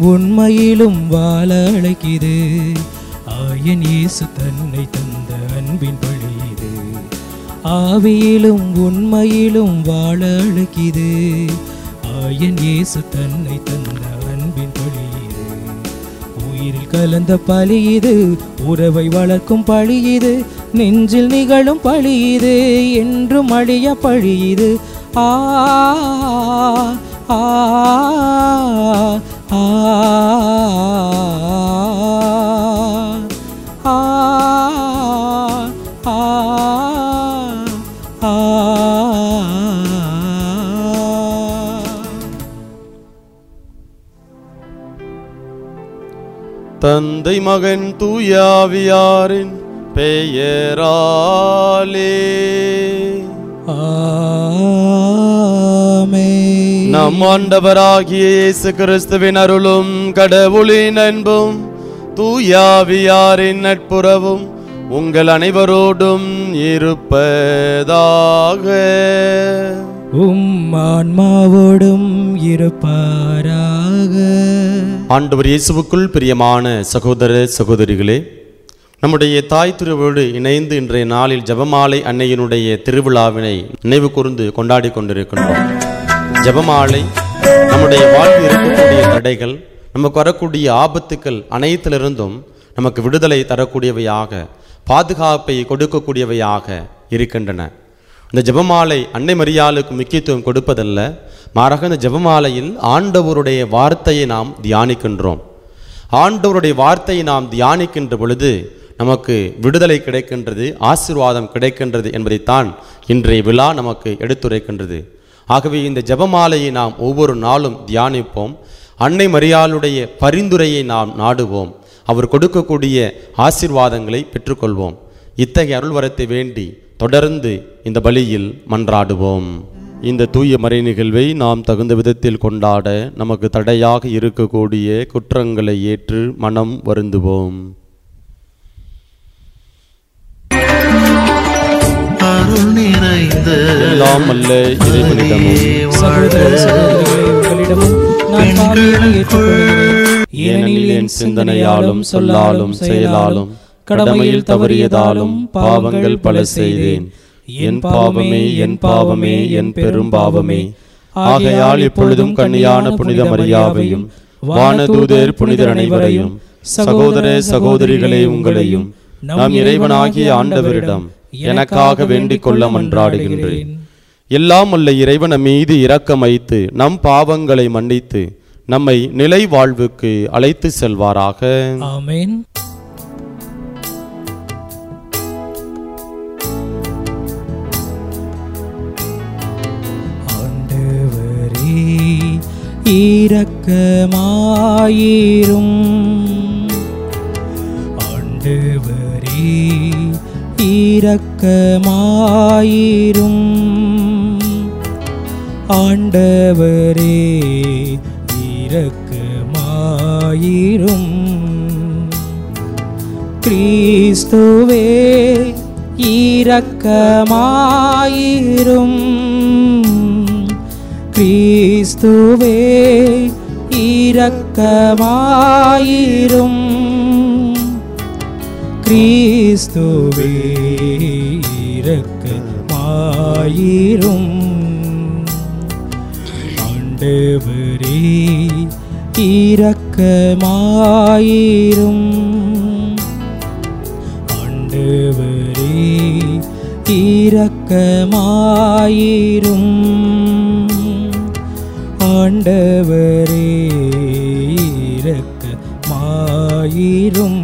உண்மையிலும் வாழ அழைக்குது ஆயன் இயேசு தன்னை தந்த அன்பின் பழி இது ஆவியிலும் உண்மையிலும் வாழ அழைக்குது ஆயன் இயேசு தன்னை தந்த அன்பின் பழி இது உயிரில் கலந்த பழி இது உறவை வளர்க்கும் பழி இது நெஞ்சில் நிகழும் பழி இது என்றும் அழிய பழி இது ஆ ஆ ஆ ஆ ஆ ஆ தந்தை மகன் தூயாவியாரின் பெயராலே ஆமென். நம் ஆண்டவராகிய இயேசு கிறிஸ்துவின் அருளும் கடவுளின் அன்பும் தூயாவியாரின் நட்புறவும் உங்கள் அனைவரோடும் இருப்பதாக உம் ஆன்மாவோடும் இருப்பாராக ஆண்டவர் இயேசுவுக்குள் பிரியமான சகோதர சகோதரிகளே நம்முடைய தாய் திருவோடு இணைந்து இன்றைய நாளில் ஜெபமாலை அன்னையினுடைய திருவிழாவினை நினைவு கூர்ந்து கொண்டாடி கொண்டிருக்கின்றோம் ஜெபமாலை நம்முடைய வாழ்வில் இருக்கக்கூடிய தடைகள் நமக்கு வரக்கூடிய ஆபத்துக்கள் அனைத்திலிருந்தும் நமக்கு விடுதலை தரக்கூடியவையாக பாதுகாப்பை கொடுக்கக்கூடியவையாக இருக்கின்றன இந்த ஜெபமாலை அன்னை மரியாளுக்கு முக்கியத்துவம் கொடுப்பதல்ல மாறாக இந்த ஜெபமாலையில் ஆண்டவருடைய வார்த்தையை நாம் தியானிக்கின்றோம் ஆண்டவருடைய வார்த்தையை நாம் தியானிக்கின்ற பொழுது நமக்கு விடுதலை கிடைக்கின்றது ஆசீர்வாதம் கிடைக்கின்றது என்பதைத்தான் இன்றைய விழா நமக்கு எடுத்துரைக்கின்றது ஆகவே இந்த ஜெபமாலையை நாம் ஒவ்வொரு நாளும் தியானிப்போம் அன்னை மரியாளுடைய பரிந்துரையை நாம் நாடுவோம் அவர் கொடுக்கக்கூடிய ஆசீர்வாதங்களை பெற்றுக்கொள்வோம் இத்தகைய அருள்வரத்தை வேண்டி தொடர்ந்து இந்த பலியில் மன்றாடுவோம் இந்த தூய மறை நிகழ்வை நாம் தகுந்த விதத்தில் கொண்டாட நமக்கு தடையாக இருக்கக்கூடிய குற்றங்களை ஏற்று மனம் வருந்துவோம் அருள் நிறைந்த எல்லாம் அல்ல இறைவனிடமும் சகோதர சகோதரிகளே உங்களிடமும் நான் பாவியை ஏற்றுக்கொள்கிறேன் ஏனெனில் என் சிந்தனையாலும் சொல்லாலும் செயலாலும் கடமையில் தவறியதாலும் பாவங்கள் பல செய்தேன் என் பாவமே என் பாவமே என் பெரும் பாவமே ஆகையால் இப்பொழுதும் கன்னியான புனித மரியாவையும் வானதூதர் புனிதர் அனைவரையும் சகோதர சகோதரிகளே உங்களையும் நம் இறைவனாகிய ஆண்டவரிடம் எனக்காக வேண்டிக் கொள்ள மன்றாடுகின்றேன் எல்லாம் உள்ள இறைவன் நம் மீது இரக்கம் வைத்து நம் பாவங்களை மன்னித்து நம்மை நிலை வாழ்வுக்கு அழைத்து செல்வாராக ஆமென் ஆண்டவரே இரக்கமாயிரும் ஆண்டவரே இரக்கமாயிரும் ஆண்டவரே இரக்கமாயிரும் கிறிஸ்துவே இரக்கமாயிரும் கிறிஸ்துவே இரக்கமாயிரும் கிறிஸ்துவே இரக்கமாயிரும் ஆண்டவரே இரக்கமாயிரும் ஆண்டவரே இரக்கமாயிரும் ஆண்டவரே இரக்கமாயிரும்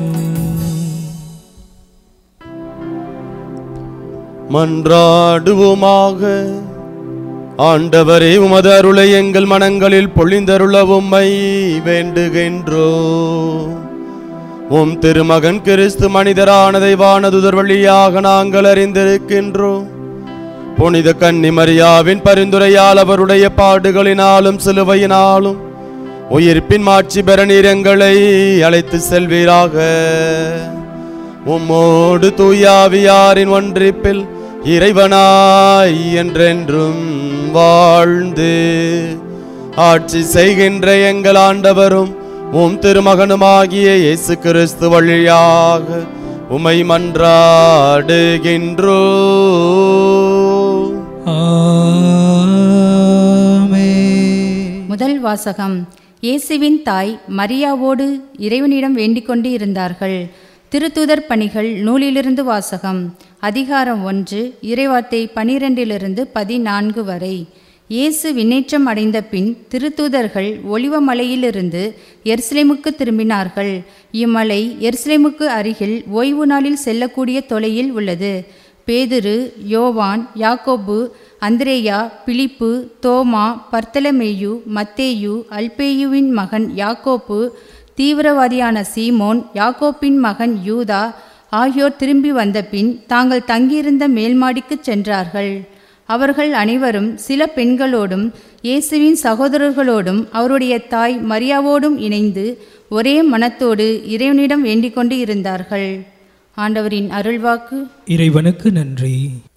மன்றாடுவோமாக ஆண்டவரே உமது அருளை எங்கள் மனங்களில் பொழிந்தருள உம்மை வேண்டுகின்றோ உம் திருமகன் கிறிஸ்து மனிதரானதை வானதுதர் வழியாக நாங்கள் அறிந்திருக்கின்றோம் புனித கன்னி மரியாவின் பரிந்துரையால் அவருடைய பாடுகளினாலும் சிலுவையினாலும் உயிர்ப்பின் மாட்சி பெற நீர் எங்களை அழைத்து செல்வீராக உம்மோடு தூயாவியாரின் ஒன்றிப்பில் இறைவனாய் என்றென்றும் வாழ்ந்து ஆட்சி செய்கின்ற எங்கள் ஆண்டவரும் உம் திருமகனுமாகிய இயேசு கிறிஸ்து வழியாக உமை மன்றாடுகின்றோ ஆமென். முதல் வாசகம் இயேசுவின் தாய் மரியாவோடு இறைவனிடம் வேண்டிக் கொண்டு இருந்தார்கள் திருத்தூதர் பணிகள் நூலிலிருந்து வாசகம் அதிகாரம் ஒன்று இறைவார்த்தை பனிரெண்டிலிருந்து பதினான்கு வரை இயேசு விண்ணேற்றம் அடைந்த பின் திருத்தூதர்கள் ஒலிவ மலையிலிருந்து எருசலேமுக்கு திரும்பினார்கள் இம்மலை எருசலேமுக்கு அருகில் ஓய்வு நாளில் செல்லக்கூடிய தொலையில் உள்ளது பேதுரு யோவான் யாக்கோபு அந்திரேயா பிலிப்பு தோமா பர்த்தலமேயு மத்தேயு அல்பேயுவின் மகன் யாக்கோப்பு தீவிரவாதியான சீமோன் யாக்கோப்பின் மகன் யூதா ஆகியோர் திரும்பி வந்தபின் தாங்கள் தங்கியிருந்த மேல்மாடிக்குச் சென்றார்கள் அவர்கள் அனைவரும் சில பெண்களோடும் இயேசுவின் சகோதரர்களோடும் அவருடைய தாய் மரியாவோடும் இணைந்து ஒரே மனத்தோடு இறைவனிடம் வேண்டிக் கொண்டு இருந்தார்கள் ஆண்டவரின் அருள்வாக்கு இறைவனுக்கு நன்றி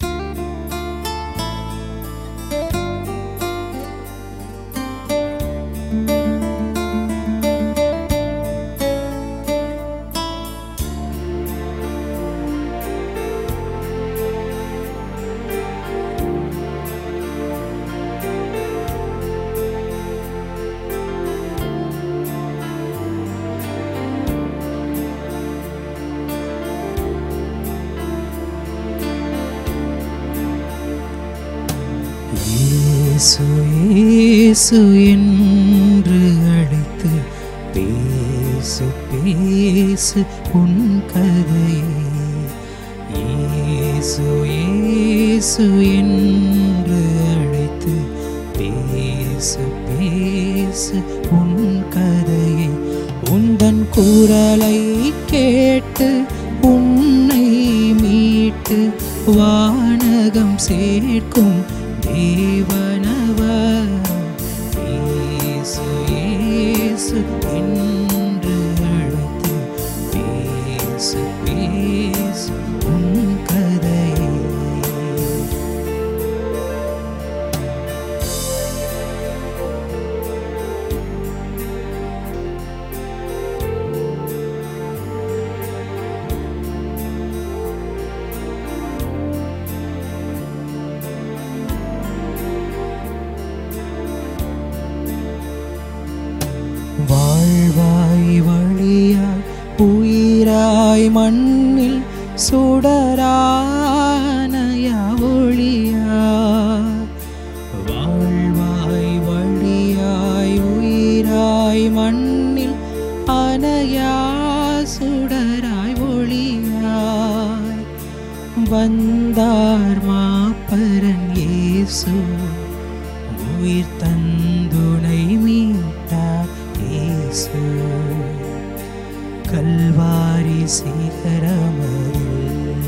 இயேசு இயேசு என்று அழைத்து பேசு பேசு உன் கதையை இயேசு இயேசு என்று அழைத்து பேசு பேசு உன் கதையை உந்தன் குரலை கேட்டு உன்னை மீட்டு வானகம் சேர்க்கும் தேவனவர் இயேசு இயேசு என்று அழைத்து பேசு பேசு உன் கதையை வாழ்வாய் வழியாய் உயிராய் மண்ணில் சுடரானயா ஒளியாய் வாழ்வாய் வழியாய் உயிராய் மண்ணில் அணையா சுடராய் ஒளியாய் வந்தார் மாப்பரன் இயேசு உயிர் தந்துணை மீட்டார் இயேசு கல்வாரி சிகரமதில்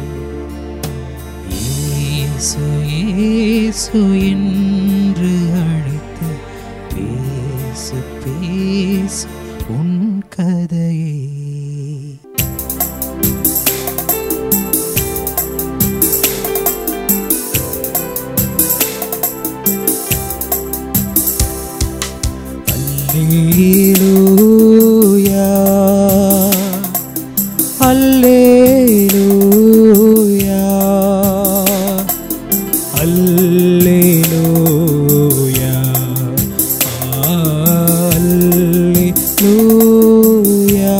இயேசு இயேசு என்று அழைத்து பேசு பேசு உன் கதையை அல்லேலூயா அல்லேலூயா அல்லேலூயா அல்லேலூயா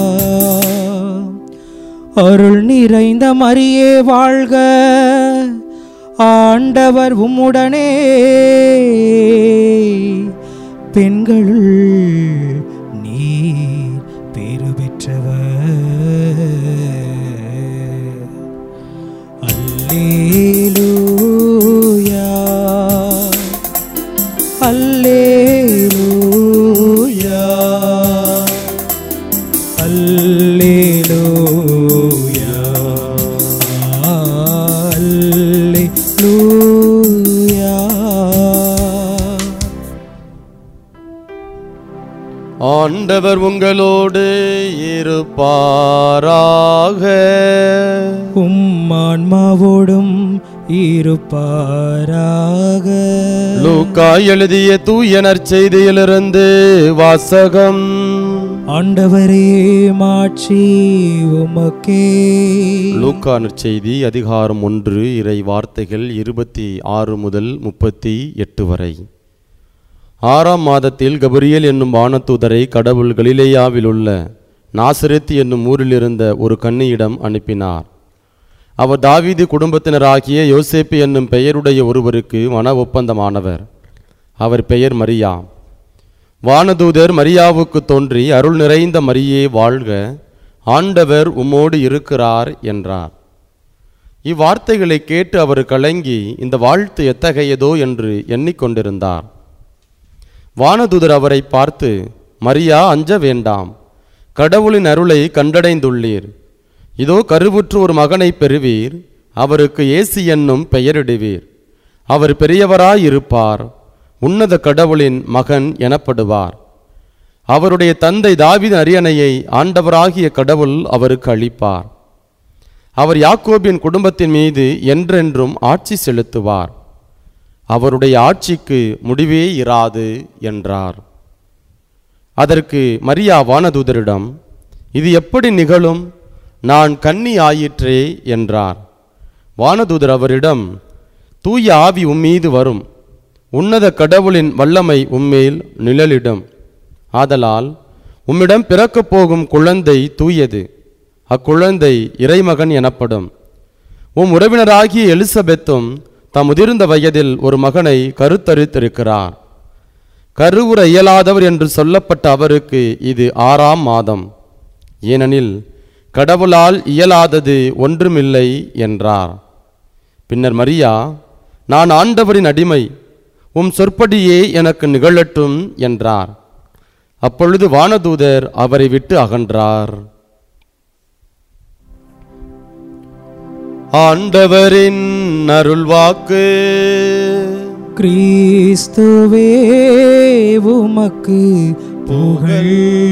அருள் நிறைந்த மரியே வாழ்க ஆண்டவர் உம்முடனே பெண்களுள் நீர் பேறு பெற்றவர் அல்லேலூயா அல்லேலூயா அல்லேலூயா அல்லேலூயா ஆண்டவர் உங்களோடு இருப்பாராக உம் ஆன்மாவோடும் இருப்பாராக லூக்கா எழுதிய தூய நற்செய்தியிலிருந்து வாசகம் ஆண்டவரே மாட்சி உமக்கே லூக்கா நற்செய்தி அதிகாரம் ஒன்று இறை வார்த்தைகள் இருபத்தி ஆறு முதல் முப்பத்தி எட்டு வரை ஆறாம் மாதத்தில் கபிரியேல் என்னும் வானதூதரை கடவுள் கலிலேயாவில் உள்ள நாசரேத்து என்னும் ஊரில் இருந்த ஒரு கன்னியிடம் அனுப்பினார் அவர் தாவீது குடும்பத்தினராகிய யோசேப்பு என்னும் பெயருடைய ஒருவருக்கு மன ஒப்பந்தமானவர் அவர் பெயர் மரியா வானதூதர் மரியாவுக்கு தோன்றி அருள் நிறைந்த மரியே வாழ்க ஆண்டவர் உம்மோடு இருக்கிறார் என்றார் இவ்வார்த்தைகளை கேட்டு அவர் கலங்கி இந்த வாழ்த்து எத்தகையதோ என்று எண்ணிக்கொண்டிருந்தார் வானதூதர் அவரை பார்த்து மரியா அஞ்ச வேண்டாம் கடவுளின் அருளை கண்டடைந்துள்ளீர் இதோ கருவுற்று ஒரு மகனை பெறுவீர் அவருக்கு இயேசு என்னும் பெயரிடுவீர் அவர் பெரியவராயிருப்பார் உன்னத கடவுளின் மகன் எனப்படுவார் அவருடைய தந்தை தாவீது அரியணையை ஆண்டவராகிய கடவுள் அவருக்கு அளிப்பார் அவர் யாக்கோபின் குடும்பத்தின் மீது என்றென்றும் ஆட்சி செலுத்துவார் அவருடைய ஆட்சிக்கு முடிவே இராது என்றார் அதற்கு மரியா வானதூதரிடம் இது எப்படி நிகழும் நான் கன்னி ஆயிற்றே என்றார் வானதூதர் அவரிடம் தூய ஆவி உம்மீது வரும் உன்னத கடவுளின் வல்லமை உம்மேல் நிழலிடும் ஆதலால் உம்மிடம் பிறக்கப் போகும் குழந்தை தூயது அக்குழந்தை இறைமகன் எனப்படும் உம் உறவினராகிய எலிசபெத்தும் தம் முதிர்ந்த வயதில் ஒரு மகனை கருத்தரித்திருக்கிறார் கருவுற இயலாதவர் என்று சொல்லப்பட்ட அவருக்கு இது ஆறாம் மாதம் ஏனெனில் கடவுளால் இயலாதது ஒன்றுமில்லை என்றார் பின்னர் மரியா நான் ஆண்டவரின் அடிமை உம் சொற்படியே எனக்கு நிகழட்டும் என்றார் அப்பொழுது வானதூதர் அவரை விட்டு அகன்றார் ஆண்டவரின் அருள்வாக்கு கிறிஸ்துவே உமக்கு புகழ்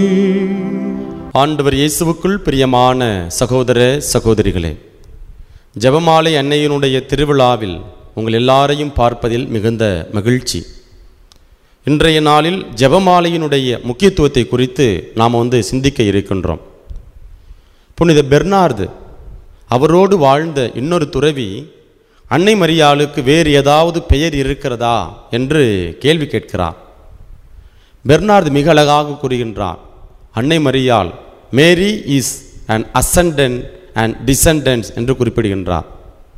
ஆண்டவர் இயேசுவுக்குள் பிரியமான சகோதர சகோதரிகளே ஜெபமாலை அன்னையினுடைய திருவிழாவில் உங்கள் எல்லாரையும் பார்ப்பதில் மிகுந்த மகிழ்ச்சி இன்றைய நாளில் ஜெபமாலையினுடைய முக்கியத்துவத்தை குறித்து நாம் வந்து சிந்திக்க இருக்கின்றோம் புனித பெர்னார்து அவரோடு வாழ்ந்த இன்னொரு துறவி அன்னை மரியாளுக்கு வேறு ஏதாவது பெயர் இருக்கிறதா என்று கேள்வி கேட்கிறார் பெர்னார்து மிக அழகாக கூறுகின்றார் அன்னை மரியாள் Mary is an ascendant and descendants என்று குறிப்பிடுகின்றார்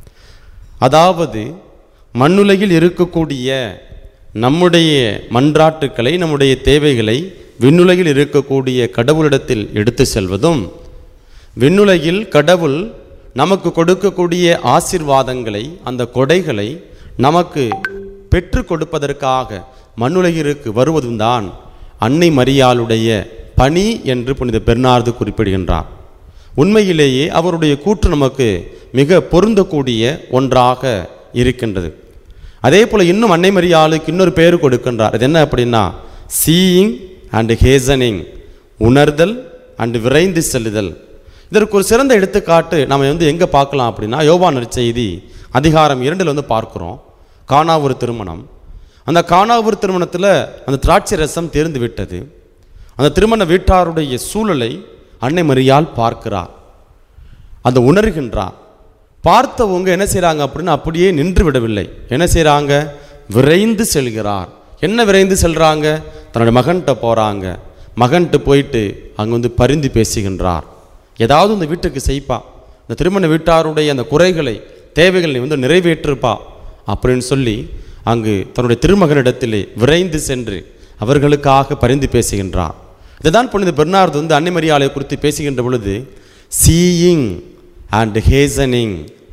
அதாவது மண்ணுலகில் இருக்கக்கூடிய நம்முடைய மன்றாட்டுக்களை நம்முடைய தேவைகளை விண்ணுலகில் இருக்கக்கூடிய கடவுளிடத்தில் எடுத்து செல்வதும் விண்ணுலகில் கடவுள் நமக்கு கொடுக்கக்கூடிய ஆசிர்வாதங்களை அந்த கொடைகளை நமக்கு பெற்று கொடுப்பதற்காக மண்ணுலகிற்கு வருவதும் தான் அன்னை மரியாளுடைய பணி என்று புனித பெர்னார்து குறிப்பிடுகின்றார் உண்மையிலேயே அவருடைய கூற்று நமக்கு மிக பொருந்தக்கூடிய ஒன்றாக இருக்கின்றது அதே போல் இன்னும் அன்னை மரியாளுக்கு இன்னொரு பேர் கொடுக்கின்றார் அது என்ன அப்படின்னா சீயிங் அண்ட் ஹேசனிங் உணர்தல் அண்ட் விரைந்து செல்லுதல் இதற்கு ஒரு சிறந்த எடுத்துக்காட்டு நம்ம வந்து எங்கே பார்க்கலாம் அப்படின்னா யோவான் செய்தி அதிகாரம் இரண்டில் வந்து பார்க்குறோம் காணாவூர் திருமணம் அந்த காணாவூர் திருமணத்தில் அந்த திராட்சை ரசம் தேர்ந்து விட்டது அந்த திருமண வீட்டாருடைய சூழலை அன்னை மரியாள் பார்க்கிறார் அந்த உணர்கின்றார் பார்த்தவங்க என்ன செய்கிறாங்க அப்படின்னு அப்படியே நின்று விடவில்லை என்ன செய்கிறாங்க விரைந்து செல்கிறார் என்ன விரைந்து செல்கிறாங்க தன்னுடைய மகன்கிட்ட போகிறாங்க மகன்கிட்ட போயிட்டு அங்கே வந்து பரிந்து பேசுகின்றார் ஏதாவது இந்த வீட்டுக்கு செய்ப்பா இந்த திருமண வீட்டாருடைய அந்த குறைகளை தேவைகளை வந்து நிறைவேற்றிருப்பா அப்படின்னு சொல்லி அங்கு தன்னுடைய திருமகனிடத்திலே விரைந்து சென்று அவர்களுக்காக பரிந்து பேசுகின்றார் இதுதான் புனித பெர்னார்து வந்து அன்னை மரியாதை குறித்து பேசுகின்ற பொழுது சீயிங் அண்ட் ஹேசனிங்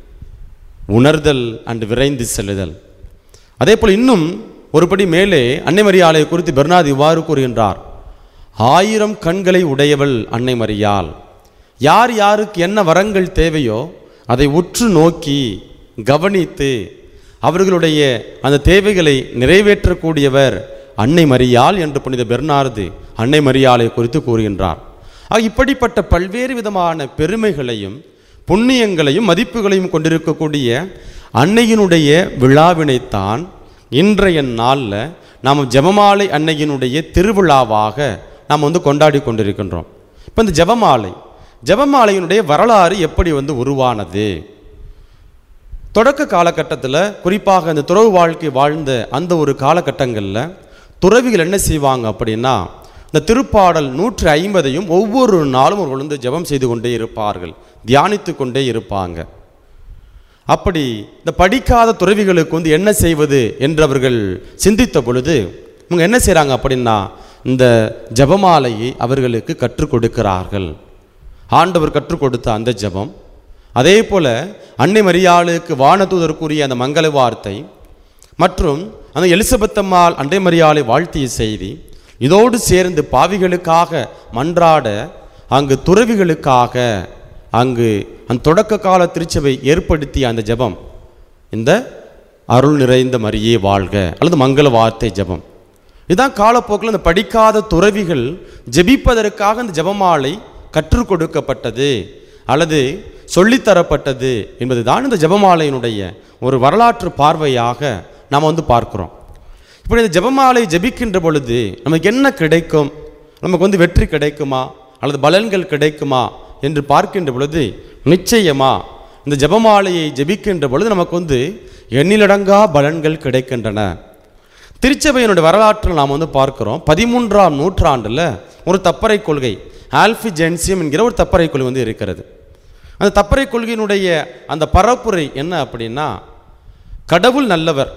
உணர்தல் அண்ட் விரைந்து செல்லுதல் அதே போல் இன்னும் ஒருபடி மேலே அன்னை மரியாதை குறித்து பெர்னார்து இவ்வாறு கூறுகின்றார் ஆயிரம் கண்களை உடையவள் அன்னை மரியாள் யார் யாருக்கு என்ன வரங்கள் தேவையோ அதை உற்று நோக்கி கவனித்து அவர்களுடைய அந்த தேவைகளை நிறைவேற்றக்கூடியவர் அன்னை மரியாள் என்று புனித பெர்னார்து அன்னை மரியாளை குறித்து கூறுகின்றார் ஆக இப்படிப்பட்ட பல்வேறு விதமான பெருமைகளையும் புண்ணியங்களையும் மதிப்புகளையும் கொண்டிருக்கக்கூடிய அன்னையினுடைய விழாவினைத்தான் இன்றைய நாளில் நாம் ஜெபமாலை அன்னையினுடைய திருவிழாவாக நாம் வந்து கொண்டாடி கொண்டிருக்கின்றோம் இப்போ இந்த ஜெபமாலை ஜெபமாலையினுடைய வரலாறு எப்படி வந்து உருவானது தொடக்க காலகட்டத்தில் குறிப்பாக இந்த துறவு வாழ்க்கை வாழ்ந்த அந்த ஒரு காலகட்டங்களில் துறவிகள் என்ன செய்வாங்க அப்படின்னா இந்த திருப்பாடல் நூற்றி ஐம்பதையும் ஒவ்வொரு நாளும் அவர்கள் வந்து ஜெபம் செய்து கொண்டே இருப்பார்கள் தியானித்து கொண்டே இருப்பாங்க அப்படி இந்த படிக்காத துறவிகளுக்கு வந்து என்ன செய்வது என்று அவர்கள் சிந்தித்த பொழுது இவங்க என்ன செய்கிறாங்க அப்படின்னா இந்த ஜெபமாலையை அவர்களுக்கு கற்றுக் கொடுக்கிறார்கள் ஆண்டவர் கற்றுக் கொடுத்த அந்த ஜெபம் அதே போல அன்னை மரியாளுக்கு வானதூதர் கூறிய அந்த மங்கள வார்த்தை மற்றும் அந்த எலிசபெத் அம்மாள் அன்னை மரியாளை வாழ்த்திய செய்தி இதோடு சேர்ந்து பாவிகளுக்காக மன்றாட அங்கு துறவிகளுக்காக அங்கு அந்த தொடக்க கால திருச்சபை ஏற்படுத்திய அந்த ஜெபம் இந்த அருள் நிறைந்த மரியே வாழ்க அல்லது மங்கள வார்த்தை ஜெபம் இதுதான் காலப்போக்கில் இந்த படிக்காத துறவிகள் ஜெபிப்பதற்காக இந்த ஜெபமாலை கற்றுக் கொடுக்கப்பட்டது அல்லது சொல்லித்தரப்பட்டது என்பதுதான் இந்த ஜெபமாலையினுடைய ஒரு வரலாற்று பார்வையாக நாம் வந்து பார்க்கிறோம் இப்படி இந்த ஜெபமாலை ஜெபிக்கின்ற பொழுது நமக்கு என்ன கிடைக்கும் நமக்கு வந்து வெற்றி கிடைக்குமா அல்லது பலன்கள் கிடைக்குமா என்று பார்க்கின்ற பொழுது நிச்சயமா இந்த ஜெபமாலையை ஜெபிக்கின்ற பொழுது நமக்கு வந்து எண்ணிலடங்கா பலன்கள் கிடைக்கின்றன திருச்சபையினுடைய வரலாற்றில் நாம் வந்து பார்க்கிறோம் பதிமூன்றாம் நூற்றாண்டில் ஒரு தப்பறை கொள்கை ஆல்ஃபி ஜென்சியம் என்கிற ஒரு தப்பறை கொள்கை வந்து இருக்கிறது அந்த தப்பறை கொள்கையினுடைய அந்த பரப்புரை என்ன அப்படின்னா கடவுள் நல்லவர்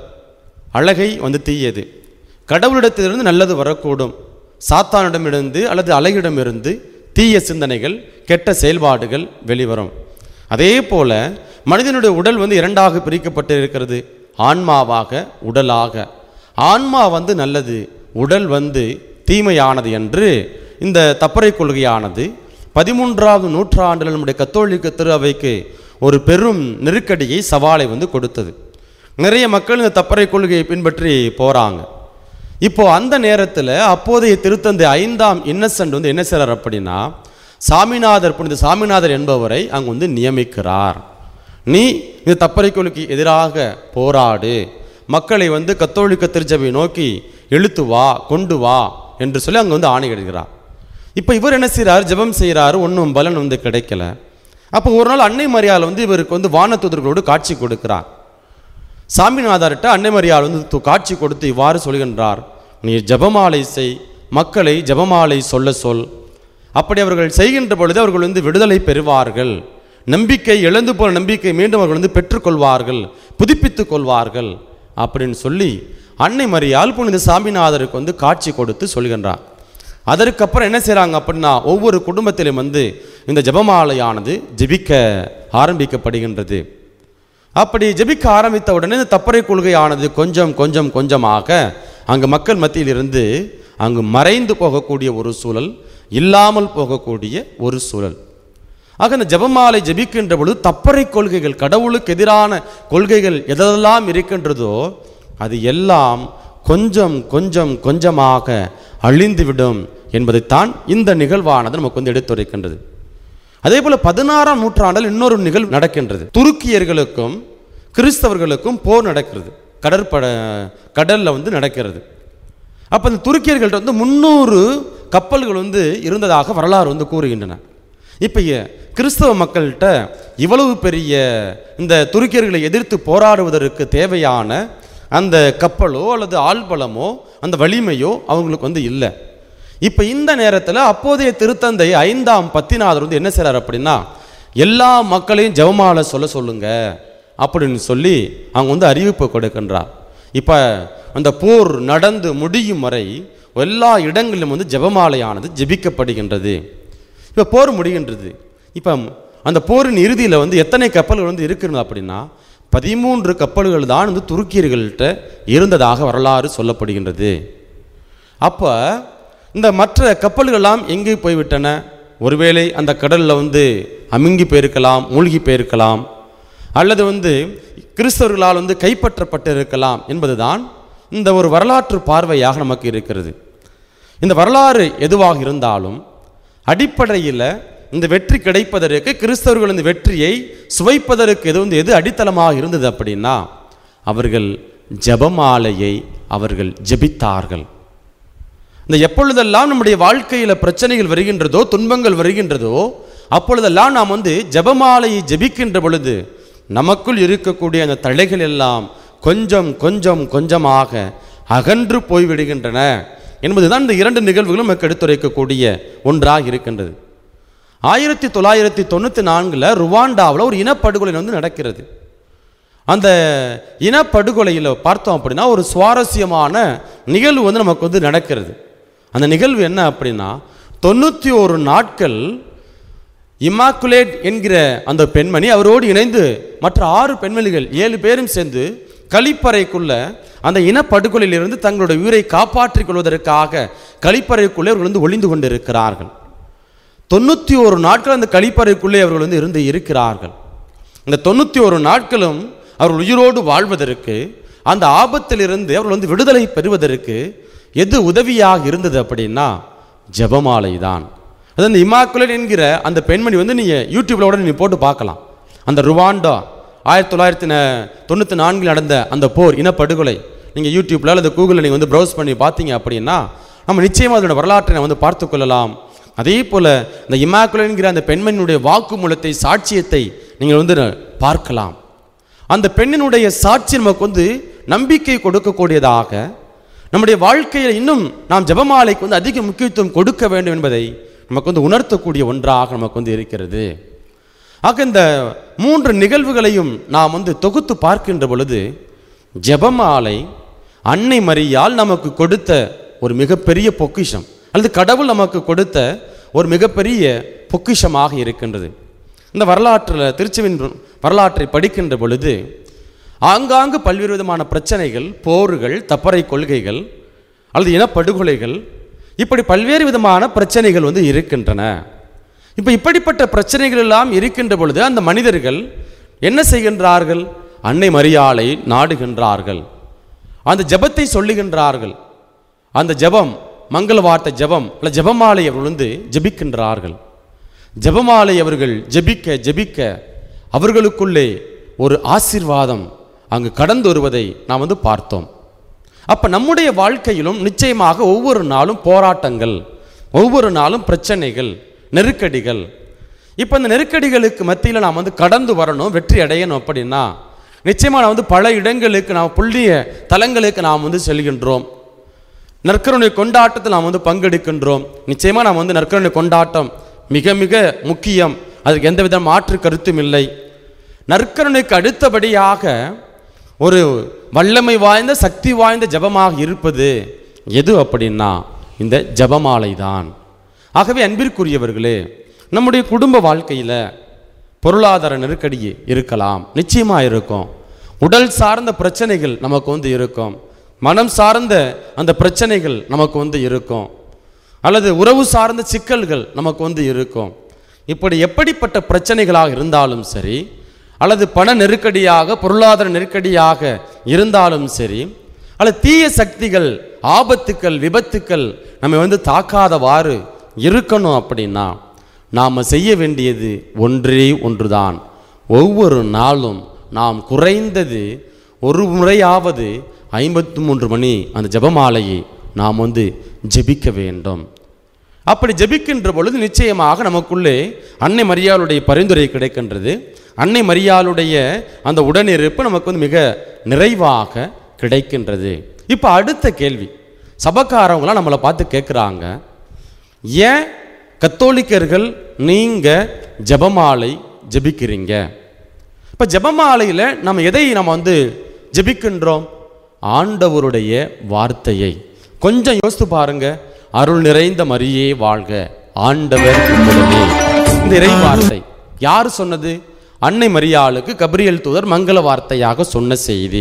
அழகை வந்து தீயது கடவுளிடத்திலிருந்து நல்லது வரக்கூடும் சாத்தானிடமிருந்து அல்லது அழகிடமிருந்து தீய சிந்தனைகள் கெட்ட செயல்பாடுகள் வெளிவரும் அதே போல மனிதனுடைய உடல் வந்து இரண்டாக பிரிக்கப்பட்டு இருக்கிறது ஆன்மாவாக உடலாக ஆன்மா வந்து நல்லது உடல் வந்து தீமையானது என்று இந்த தப்பறை கொள்கையானது பதிமூன்றாவது நூற்றாண்டில் நம்முடைய கத்தோலிக்க திரு அவைக்கு ஒரு பெரும் நெருக்கடியை சவாலை வந்து கொடுத்தது நிறைய மக்கள் இந்த தப்பறை கொள்கையை பின்பற்றி போகிறாங்க இப்போ அந்த நேரத்தில் அப்போதைய திருத்தந்தை ஐந்தாம் இன்னசென்ட் வந்து என்ன செய்றார் அப்படின்னா சாமிநாதர் புனித சாமிநாதர் என்பவரை அங்கு வந்து நியமிக்கிறார் நீ இந்த தப்பறை கொள்கைக்கு எதிராக போராடு மக்களை வந்து கத்தோலிக்க திருச்சபை நோக்கி இழுத்து வா கொண்டு வா என்று சொல்லி அங்கே வந்து ஆணையிடுகிறார் இப்போ இவர் என்ன செய்கிறார் ஜெபம் செய்கிறாரு ஒன்றும் பலன் வந்து கிடைக்கல அப்போ ஒரு நாள் அன்னை மரியாள் வந்து இவருக்கு வந்து வானத்துதர்களோடு காட்சி கொடுக்கிறார் சாமிநாதர்கிட்ட அன்னை மரியாள் வந்து து- காட்சி கொடுத்து இவ்வாறு சொல்கின்றார் நீ ஜெபமாலை செய் மக்களை ஜெபமாலை சொல்ல சொல் அப்படி அவர்கள் செய்கின்ற பொழுது அவர்கள் வந்து விடுதலை பெறுவார்கள் நம்பிக்கை இழந்து போன நம்பிக்கை மீண்டும் அவர்கள் வந்து பெற்றுக்கொள்வார்கள் புதுப்பித்துக் கொள்வார்கள் அப்படின்னு சொல்லி அன்னை மரியாள் புனித சாமிநாதருக்கு வந்து காட்சி கொடுத்து சொல்கின்றார் அதற்கப்புறம் என்ன செய்கிறாங்க அப்படின்னா ஒவ்வொரு குடும்பத்திலும் வந்து இந்த ஜெபமாலையானது ஜெபிக்க ஆரம்பிக்கப்படுகின்றது அப்படி ஜெபிக்க ஆரம்பித்த உடனே இந்த தப்பறை கொள்கையானது கொஞ்சம் கொஞ்சம் கொஞ்சமாக அங்கு மக்கள் மத்தியில் இருந்து அங்கு மறைந்து போகக்கூடிய ஒரு சூழல் இல்லாமல் போகக்கூடிய ஒரு சூழல் ஆக இந்த ஜெபமாலை ஜெபிக்கின்ற பொழுது தப்பறை கொள்கைகள் கடவுளுக்கு எதிரான கொள்கைகள் எதெல்லாம் இருக்கின்றதோ அது எல்லாம் கொஞ்சம் கொஞ்சம் கொஞ்சமாக அழிந்துவிடும் என்பதைத்தான் இந்த நிகழ்வானது நமக்கு வந்து எடுத்துரைக்கின்றது அதே போல பதினாறாம் நூற்றாண்டில் இன்னொரு நிகழ்வு நடக்கின்றது துருக்கியர்களுக்கும் கிறிஸ்தவர்களுக்கும் போர் நடக்கிறது கடற்பட கடல்ல வந்து நடக்கிறது அப்போ இந்த துருக்கியர்கள்ட்ட வந்து முந்நூறு கப்பல்கள் வந்து இருந்ததாக வரலாறு வந்து கூறுகின்றன இப்போ கிறிஸ்தவ மக்கள்கிட்ட இவ்வளவு பெரிய இந்த துருக்கியர்களை எதிர்த்து போராடுவதற்கு தேவையான அந்த கப்பலோ அல்லது ஆள்பலமோ அந்த வலிமையோ அவங்களுக்கு வந்து இல்லை இப்போ இந்த நேரத்தில் அப்போதைய திருத்தந்தை ஐந்தாம் பத்திநாதர் வந்து என்ன செய்றார் அப்படின்னா எல்லா மக்களையும் ஜெபமாலை சொல்ல சொல்லுங்க அப்படின்னு சொல்லி அவங்க வந்து அறிவிப்பு கொடுக்கின்றார் இப்போ அந்த போர் நடந்து முடியும் வரை எல்லா இடங்களிலும் வந்து ஜெபமாலையானது ஜெபிக்கப்படுகின்றது இப்போ போர் முடிகின்றது இப்போ அந்த போரின் இறுதியில் வந்து எத்தனை கப்பல்கள் வந்து இருக்கிறது அப்படின்னா பதிமூன்று கப்பல்கள் தான் வந்து துருக்கியர்கள்ட்ட இருந்ததாக வரலாறு சொல்லப்படுகின்றது அப்போ இந்த மற்ற கப்பல்கள்லாம் எங்கே போய்விட்டன ஒருவேளை அந்த கடலில் வந்து அமுங்கி போயிருக்கலாம் மூழ்கி போயிருக்கலாம் அல்லது வந்து கிறிஸ்தவர்களால் வந்து கைப்பற்றப்பட்டு இருக்கலாம் என்பதுதான் இந்த ஒரு வரலாற்று பார்வையாக நமக்கு இருக்கிறது இந்த வரலாறு எதுவாக இருந்தாலும் அடிப்படையில் இந்த வெற்றி கிடைப்பதற்கு கிறிஸ்தவர்கள் இந்த வெற்றியை சுவைப்பதற்கு எது வந்து எது அடித்தளமாக இருந்தது அப்படின்னா அவர்கள் ஜெபமாலையை அவர்கள் ஜெபித்தார்கள் இந்த எப்பொழுதெல்லாம் நம்முடைய வாழ்க்கையில் பிரச்சனைகள் வருகின்றதோ துன்பங்கள் வருகின்றதோ அப்பொழுதெல்லாம் நாம் வந்து ஜெபமாலையை ஜெபிக்கின்ற பொழுது நமக்குள் இருக்கக்கூடிய அந்த தடைகள் எல்லாம் கொஞ்சம் கொஞ்சம் கொஞ்சமாக அகன்று போய்விடுகின்றன என்பதுதான் இந்த இரண்டு நிகழ்வுகளும் நமக்கு எடுத்துரைக்கக்கூடிய ஒன்றாக இருக்கின்றது ஆயிரத்தி தொள்ளாயிரத்தி தொண்ணூற்றி நான்கில் ருவாண்டாவில் ஒரு இனப்படுகொலை வந்து நடக்கிறது அந்த இனப்படுகொலையில் பார்த்தோம் அப்படின்னா ஒரு சுவாரஸ்யமான நிகழ்வு வந்து நமக்கு வந்து நடக்கிறது அந்த நிகழ்வு என்ன அப்படின்னா தொண்ணூற்றி ஒரு நாட்கள் இமாக்குலேட் என்கிற அந்த பெண்மணி அவரோடு இணைந்து மற்ற ஆறு பெண்மணிகள் ஏழு பேரும் சேர்ந்து கழிப்பறைக்குள்ள அந்த இனப்படுகொலையிலிருந்து தங்களுடைய உயிரை காப்பாற்றிக் கொள்வதற்காக கழிப்பறைக்குள்ளே அவர்கள் வந்து ஒளிந்து கொண்டிருக்கிறார்கள் தொண்ணூற்றி ஒரு நாட்கள் அந்த கழிப்பறைக்குள்ளே அவர்கள் வந்து இருந்து இருக்கிறார்கள் இந்த தொண்ணூற்றி ஒரு நாட்களும் அவர்கள் உயிரோடு வாழ்வதற்கு அந்த ஆபத்திலிருந்து அவர்கள் வந்து விடுதலை பெறுவதற்கு எது உதவியாக இருந்தது அப்படின்னா ஜெபமாலை தான் அது அந்த இமாக்குலட் என்கிற அந்த பெண்மணி வந்து நீங்கள் யூடியூப்ல கூட நீங்கள் போட்டு பார்க்கலாம் அந்த ருவாண்டா ஆயிரத்தி தொள்ளாயிரத்தி தொண்ணூற்றி நான்கில் நடந்த அந்த போர் இனப்படுகொலை நீங்கள் யூடியூப்ல அல்லது கூகுளில் நீங்கள் வந்து ப்ரௌஸ் பண்ணி பார்த்தீங்க அப்படின்னா நம்ம நிச்சயமாக அதோட வரலாற்றை வந்து பார்த்து கொள்ளலாம் அதே போல் இந்த இமாக்குலட் என்கிற அந்த பெண்மணியினுடைய வாக்குமூலத்தை சாட்சியத்தை நீங்கள் வந்து பார்க்கலாம் அந்த பெண்ணினுடைய சாட்சி நமக்கு வந்து நம்பிக்கை கொடுக்கக்கூடியதாக நம்முடைய வாழ்க்கையில் இன்னும் நாம் ஜெபமாலைக்கு வந்து அதிக முக்கியத்துவம் கொடுக்க வேண்டும் என்பதை நமக்கு வந்து உணர்த்தக்கூடிய ஒன்றாக நமக்கு வந்து இருக்கிறது ஆக இந்த மூன்று நிகழ்வுகளையும் நாம் வந்து தொகுத்து பார்க்கின்ற பொழுது ஜெபமாலை அன்னை மரியால் நமக்கு கொடுத்த ஒரு மிகப்பெரிய பொக்கிஷம் அல்லது கடவுள் நமக்கு கொடுத்த ஒரு மிகப்பெரிய பொக்கிஷமாக இருக்கின்றது இந்த வரலாற்றில் திருச்சுவின் வரலாற்றை படிக்கின்ற பொழுது ஆங்காங்கு பல்வேறு விதமான பிரச்சனைகள் போர்கள் தப்பறை கொள்கைகள் அல்லது இனப்படுகொலைகள் இப்படி பல்வேறு விதமான பிரச்சனைகள் வந்து இருக்கின்றன இப்போ இப்படிப்பட்ட பிரச்சனைகள் எல்லாம் இருக்கின்ற பொழுது அந்த மனிதர்கள் என்ன செய்கின்றார்கள் அன்னை மரியாளை நாடுகின்றார்கள் அந்த ஜெபத்தை சொல்லுகின்றார்கள் அந்த ஜெபம் மங்கள வார்த்தை ஜெபம் அல்ல ஜெபமாலை அவர்கள் வந்து ஜெபிக்கின்றார்கள் ஜெபமாலை அவர்கள் ஜெபிக்க ஜெபிக்க அவர்களுக்குள்ளே ஒரு ஆசீர்வாதம் அங்கு கடந்து வருவதை நாம் வந்து பார்த்தோம் அப்ப நம்முடைய வாழ்க்கையிலும் நிச்சயமாக ஒவ்வொரு நாளும் போராட்டங்கள் ஒவ்வொரு நாளும் பிரச்சனைகள் நெருக்கடிகள் இப்போ இந்த நெருக்கடிகளுக்கு மத்தியில் நாம் வந்து கடந்து வரணும் வெற்றி அடையணும் அப்படின்னா நிச்சயமாக நான் வந்து பல இடங்களுக்கு நாம் புள்ளிய தலங்களுக்கு நாம் வந்து செல்கின்றோம் நற்கருணை கொண்டாட்டத்தில் நாம் வந்து பங்கெடுக்கின்றோம் நிச்சயமாக நாம் வந்து நற்கருணை கொண்டாட்டம் மிக மிக முக்கியம் அதுக்கு எந்த வித மாற்று கருத்தும் இல்லை நற்கருணைக்கு அடுத்தபடியாக ஒரு வல்லமை வாய்ந்த சக்தி வாய்ந்த ஜபமாக இருப்பது எது அப்படின்னா இந்த ஜபமாலை தான் ஆகவே அன்பிற்குரியவர்களே நம்முடைய குடும்ப வாழ்க்கையில் பொருளாதார நெருக்கடி இருக்கலாம் நிச்சயமாக இருக்கும் உடல் சார்ந்த பிரச்சனைகள் நமக்கு வந்து இருக்கும் மனம் சார்ந்த அந்த பிரச்சனைகள் நமக்கு வந்து இருக்கும் அல்லது உறவு சார்ந்த சிக்கல்கள் நமக்கு வந்து இருக்கும் இப்படி எப்படிப்பட்ட பிரச்சனைகளாக இருந்தாலும் சரி அல்லது பண நெருக்கடியாக பொருளாதார நெருக்கடியாக இருந்தாலும் சரி அல்லது தீய சக்திகள் ஆபத்துக்கள் விபத்துக்கள் நம்ம வந்து தாக்காதவாறு இருக்கணும் அப்படின்னா நாம் செய்ய வேண்டியது ஒன்றே ஒன்றுதான் ஒவ்வொரு நாளும் நாம் குறைந்தது ஒரு முறையாவது ஐம்பத்தி மூன்று மணி அந்த ஜெபமாலையை நாம் வந்து ஜெபிக்க வேண்டும் அப்படி ஜெபிக்கின்ற பொழுது நிச்சயமாக நமக்குள்ளே அன்னை மரியாளுடைய பரிந்துரை கிடைக்கின்றது அன்னை மரியாளுடைய அந்த உடனிருப்பு நமக்கு வந்து மிக நிறைவாக கிடைக்கின்றது இப்போ அடுத்த கேள்வி சபக்காரவங்களாம் நம்மளை பார்த்து கேட்குறாங்க ஏன் கத்தோலிக்கர்கள் நீங்கள் ஜெபமாலை ஜெபிக்கிறீங்க இப்போ ஜெபமாலையில் நம்ம எதை நம்ம வந்து ஜெபிக்கின்றோம் ஆண்டவருடைய வார்த்தையை கொஞ்சம் யோசித்து பாருங்க அருள் நிறைந்த மரியே வாழ்க ஆண்டவர் உம்முடனே இந்த இறை வார்த்தை யார் சொன்னது அன்னை மரியாளுக்கு கபிரியல் தூதர் மங்கள வார்த்தையாக சொன்ன செய்தி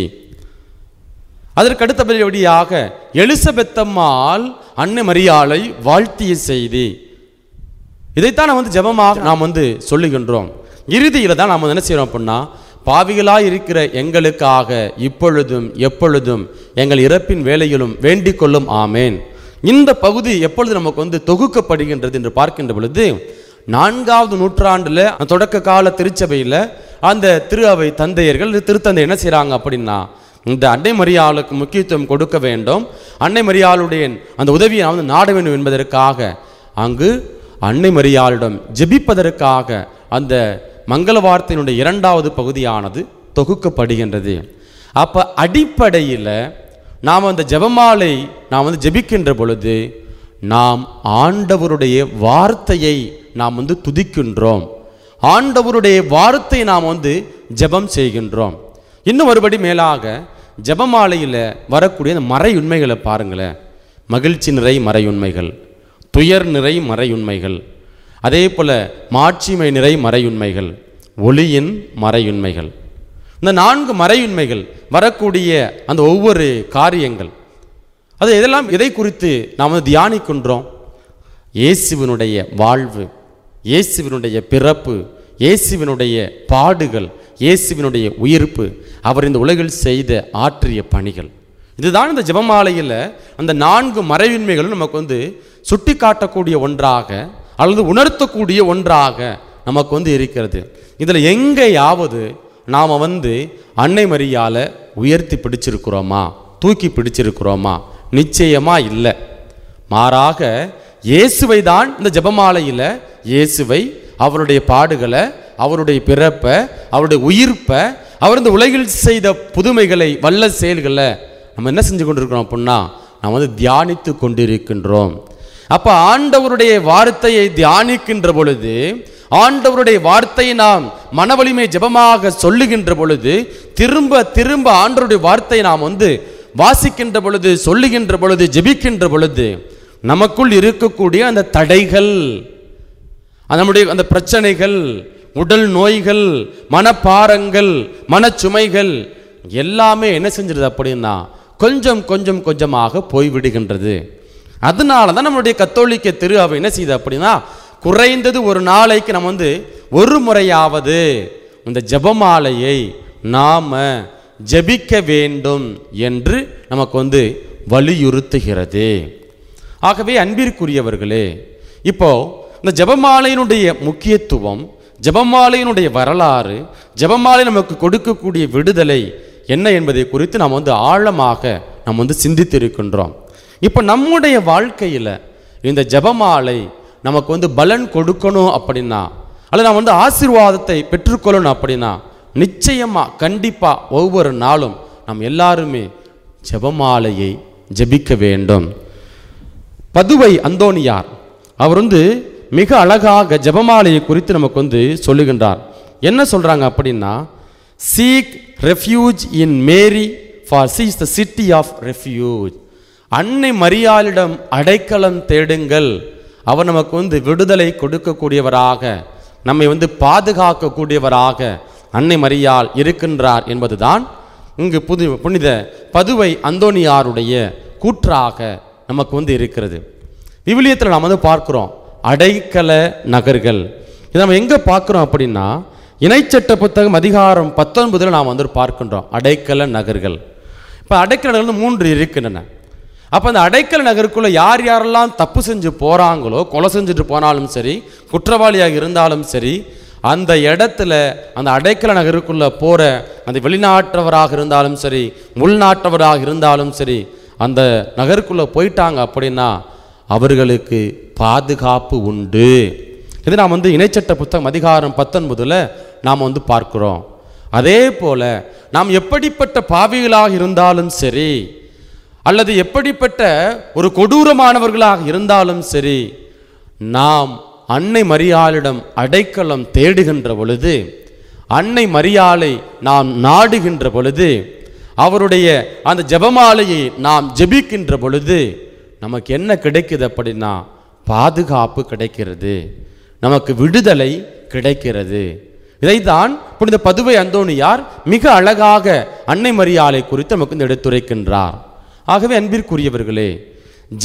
அதற்கு அடுத்தபடியாக எலிசபெத்தம்மாள் அன்னை மரியாளை வாழ்த்திய செய்தி இதைத்தான் நாம் வந்து ஜெபமாக நாம் வந்து சொல்லுகின்றோம் இறுதியில் தான் நாம் என்ன செய்கிறோம் அப்படின்னா பாவிகளாய் இருக்கிற எங்களுக்காக இப்பொழுதும் எப்பொழுதும் எங்கள் இறப்பின் வேலையிலும் வேண்டிக் கொள்ளும் ஆமேன் இந்த பகுதி எப்பொழுது நமக்கு வந்து தொகுக்கப்படுகின்றது என்று பார்க்கின்ற பொழுது நான்காவது நூற்றாண்டுல அந்த தொடக்க கால திருச்சபையில் அந்த திரு அவை தந்தையர்கள் திருத்தந்தை என்ன செய்றாங்க அப்படின்னா இந்த அன்னை மரியாளுக்கு முக்கியத்துவம் கொடுக்க வேண்டும் அன்னை மரியாளுடைய அந்த உதவியை நான் வந்து நாட வேண்டும் என்பதற்காக அங்கு அன்னை மரியாளிடம் ஜெபிப்பதற்காக அந்த மங்கள வார்த்தையினுடைய இரண்டாவது பகுதியானது தொகுக்கப்படுகின்றது அப்ப அடிப்படையில் நாம் அந்த ஜெபமாலை நாம் வந்து ஜெபிக்கின்ற பொழுது நாம் ஆண்டவருடைய வார்த்தையை நாம் வந்து துதிக்கின்றோம் ஆண்டவருடைய வார்த்தை நாம் வந்து ஜெபம் செய்கின்றோம் இன்னும் ஒருபடி மேலாக ஜெபமாலையில் வரக்கூடிய அந்த மறை உண்மைகளை பாருங்களேன் மகிழ்ச்சி நிறை மறை உண்மைகள் துயர் நிறை மறை உண்மைகள் அதே போல மாட்சிமை நிறை மறை உண்மைகள் ஒளியின் மறை உண்மைகள் இந்த நான்கு மறையுண்மைகள் வரக்கூடிய அந்த ஒவ்வொரு காரியங்கள் அது இதெல்லாம் எதை குறித்து நாம் வந்து தியானிக்கின்றோம் இயேசுவினுடைய வாழ்வு இயேசுவினுடைய பிறப்பு இயேசுவினுடைய பாடுகள் இயேசுவினுடைய உயிர்ப்பு அவர் இந்த உலகில் செய்த ஆற்றிய பணிகள் இதுதான் இந்த ஜெபமாலையில் அந்த நான்கு மறைவின்மைகளும் நமக்கு வந்து சுட்டி காட்டக்கூடிய ஒன்றாக அல்லது உணர்த்தக்கூடிய ஒன்றாக நமக்கு வந்து இருக்கிறது இதில் எங்கேயாவது நாம் வந்து அன்னை மரியால உயர்த்தி பிடிச்சிருக்கிறோமா தூக்கி பிடிச்சிருக்கிறோமா நிச்சயமா இல்லை மாறாக இயேசுவை தான் இந்த ஜெபமாலையில் இயேசுவை அவருடைய பாடுகளை அவருடைய பிறப்பை அவருடைய உயிர்ப்பை அவர் இந்த உலகில் செய்த புதுமைகளை வல்ல செயல்களை நம்ம என்ன செஞ்சு கொண்டிருக்கிறோம் அப்படின்னா நாம் வந்து தியானித்து கொண்டிருக்கின்றோம் அப்ப ஆண்டவருடைய வார்த்தையை தியானிக்கின்ற பொழுது ஆண்டவருடைய வார்த்தையை நாம் மனவலிமை ஜெபமாக சொல்லுகின்ற பொழுது திரும்ப திரும்ப ஆண்டவருடைய வார்த்தையை நாம் வந்து வாசிக்கின்ற பொழுது சொல்லுகின்ற பொழுது ஜெபிக்கின்ற பொழுது நமக்குள் இருக்கக்கூடிய அந்த தடைகள் அந்த நம்முடைய அந்த பிரச்சனைகள் உடல் நோய்கள் மனப்பாரங்கள் மனச்சுமைகள் எல்லாமே என்ன செஞ்சிருது அப்படின்னா கொஞ்சம் கொஞ்சம் கொஞ்சமாக போய்விடுகின்றது அதனால தான் நம்மளுடைய கத்தோலிக்க திரு அவை என்ன செய்யுது அப்படின்னா குறைந்தது ஒரு நாளைக்கு நம்ம வந்து ஒரு முறையாவது இந்த ஜெபமாலையை நாம ஜெபிக்க வேண்டும் என்று நமக்கு வந்து வலியுறுத்துகிறது ஆகவே அன்பிற்குரியவர்களே இப்போ இந்த ஜெபமாலையினுடைய முக்கியத்துவம் ஜெபமாலையினுடைய வரலாறு ஜெபமாலை நமக்கு கொடுக்கக்கூடிய விடுதலை என்ன என்பதை குறித்து நாம் வந்து ஆழமாக நாம் வந்து சிந்தித்திருக்கின்றோம் இப்போ நம்முடைய வாழ்க்கையில் இந்த ஜெபமாலை நமக்கு வந்து பலன் கொடுக்கணும் அப்படின்னா அல்லது நாம் வந்து ஆசீர்வாதத்தை பெற்றுக்கொள்ளணும் அப்படின்னா நிச்சயமா கண்டிப்பா ஒவ்வொரு நாளும் நாம் எல்லாருமே ஜெபமாலையை ஜெபிக்க வேண்டும் பதுவை அந்தோனியார் அவர் வந்து மிக அழகாக ஜெபமாலையை குறித்து நமக்கு வந்து சொல்லுகின்றார் என்ன சொல்றாங்க அப்படின்னா seek refuge in Mary for she is the city of refuge அன்னை மரியாளிடம் அடைக்கலம் தேடுங்கள் அவர் நமக்கு வந்து விடுதலை கொடுக்கக்கூடியவராக நம்மை வந்து பாதுகாக்கக்கூடியவராக அன்னை மரியாள் இருக்கின்றார் என்பதுதான் இங்கு புது புனித பதுவை அந்தோனியாருடைய கூற்றாக நமக்கு வந்து இருக்கிறது விவிலியத்தில் நாம் வந்து பார்க்கிறோம் அடைக்கல நகர்கள் இதை நம்ம எங்கே பார்க்குறோம் அப்படின்னா இணைச்சட்ட புத்தகம் அதிகாரம் பத்தொன்பதில் நாம் வந்து பார்க்கின்றோம் அடைக்கல நகர்கள் இப்போ அடைக்கல நகர்கள் வந்து மூன்று இருக்கின்றன அப்போ அந்த அடைக்கல நகருக்குள்ள யார் யாரெல்லாம் தப்பு செஞ்சு போகிறாங்களோ கொலை செஞ்சுட்டு போனாலும் சரி குற்றவாளியாக இருந்தாலும் சரி அந்த இடத்துல அந்த அடைக்கல நகருக்குள்ள போகிற அந்த வெளிநாட்டவராக இருந்தாலும் சரி உள்நாட்டவராக இருந்தாலும் சரி அந்த நகருக்குள்ளே போயிட்டாங்க அப்படின்னா அவர்களுக்கு பாதுகாப்பு உண்டு இது நாம் வந்து இணைச்சட்ட புத்தகம் அதிகாரம் பத்தொன்பதில் நாம் வந்து பார்க்கிறோம் அதே போல நாம் எப்படிப்பட்ட பாவிகளாக இருந்தாலும் சரி அல்லது எப்படிப்பட்ட ஒரு கொடூரமானவர்களாக இருந்தாலும் சரி நாம் அன்னை மரியாளிடம் அடைக்கலம் தேடுகின்ற பொழுது அன்னை மரியாளை நாம் நாடுகின்ற பொழுது அவருடைய அந்த ஜெபமாலையை நாம் ஜெபிக்கின்ற பொழுது நமக்கு என்ன கிடைக்குது அப்படின்னா பாதுகாப்பு கிடைக்கிறது நமக்கு விடுதலை கிடைக்கிறது இதைத்தான் புனித பதுவை அந்தோணியார் மிக அழகாக அன்னை மரியாளை குறித்து நமக்கு இந்த எடுத்துரைக்கின்றார் ஆகவே அன்பிற்குரியவர்களே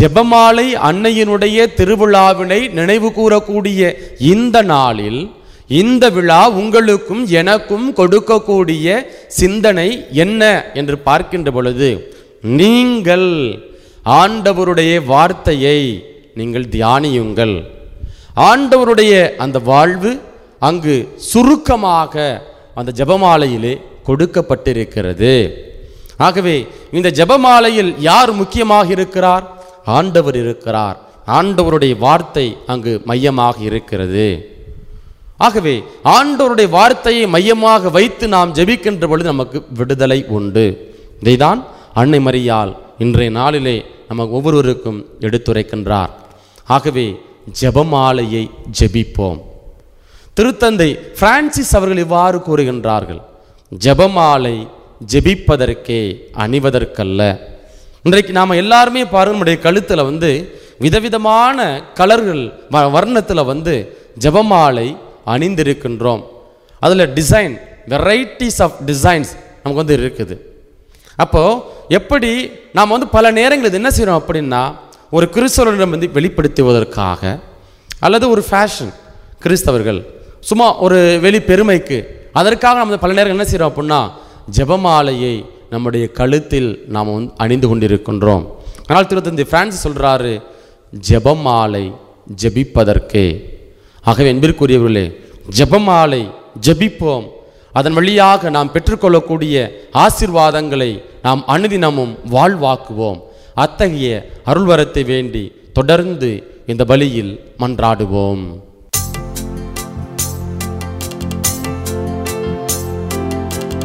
ஜெபமாலை அன்னையினுடைய திருவிழாவினை நினைவு கூறக்கூடிய இந்த நாளில் இந்த விழா உங்களுக்கும் எனக்கும் கொடுக்கக்கூடிய சிந்தனை என்ன என்று பார்க்கின்ற பொழுது நீங்கள் ஆண்டவருடைய வார்த்தையை நீங்கள் தியானியுங்கள் ஆண்டவருடைய அந்த வாழ்வு அங்கு சுருக்கமாக அந்த ஜெபமாலையிலே கொடுக்கப்பட்டிருக்கிறது ஆகவே இந்த ஜெபமாலையில் யார் முக்கியமாக இருக்கிறார் ஆண்டவர் இருக்கிறார் ஆண்டவருடைய வார்த்தை அங்கு மையமாக இருக்கிறது ஆகவே ஆண்டவருடைய வார்த்தையை மையமாக வைத்து நாம் ஜெபிக்கின்ற பொழுது நமக்கு விடுதலை உண்டு இதைதான் அன்னை மரியாள் இன்றைய நாளிலே நமக்கு ஒவ்வொருவருக்கும் எடுத்துரைக்கின்றார் ஆகவே ஜெபமாலையை ஜெபிப்போம் திருத்தந்தை பிரான்சிஸ் அவர்கள் இவ்வாறு கூறுகின்றார்கள் ஜெபமாலை ஜெபிப்பதற்கே அணிவதற்கல்ல இன்றைக்கு நாம் எல்லாருமே பாருங்க நம்முடைய கழுத்தில் வந்து விதவிதமான கலர்கள் வ வர்ணத்தில் வந்து ஜெபமாலை அணிந்திருக்கின்றோம் அதில் டிசைன் வெரைட்டிஸ் ஆஃப் டிசைன்ஸ் நமக்கு வந்து இருக்குது அப்போது எப்படி நாம் வந்து பல நேரங்களில் என்ன செய்கிறோம் அப்படின்னா ஒரு கிறிஸ்தவரிடம் வந்து வெளிப்படுத்துவதற்காக அல்லது ஒரு ஃபேஷன் கிறிஸ்தவர்கள் சும்மா ஒரு வெளி பெருமைக்கு அதற்காக நம்ம பல நேரம் என்ன செய்கிறோம் அப்படின்னா ஜெபமாலையை நம்முடைய கழுத்தில் நாம் வந்து அணிந்து கொண்டிருக்கின்றோம் ஆனால் திருத்தந்தை பிரான்சிஸ் சொல்கிறாரு ஜெபமாலை ஜெபிப்பதற்கே ஆகவே என்பதற்குரியவர்களே ஜெபமாலை ஜெபிப்போம் அதன் வழியாக நாம் பெற்றுக்கொள்ளக்கூடிய ஆசீர்வாதங்களை நாம் அனுதினமும் வாழ்வாக்குவோம் அத்தகைய அருள்வரத்தை வேண்டி தொடர்ந்து இந்த பலியில் மன்றாடுவோம்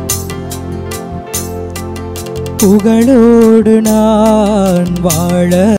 புகழோடு நான் வாழ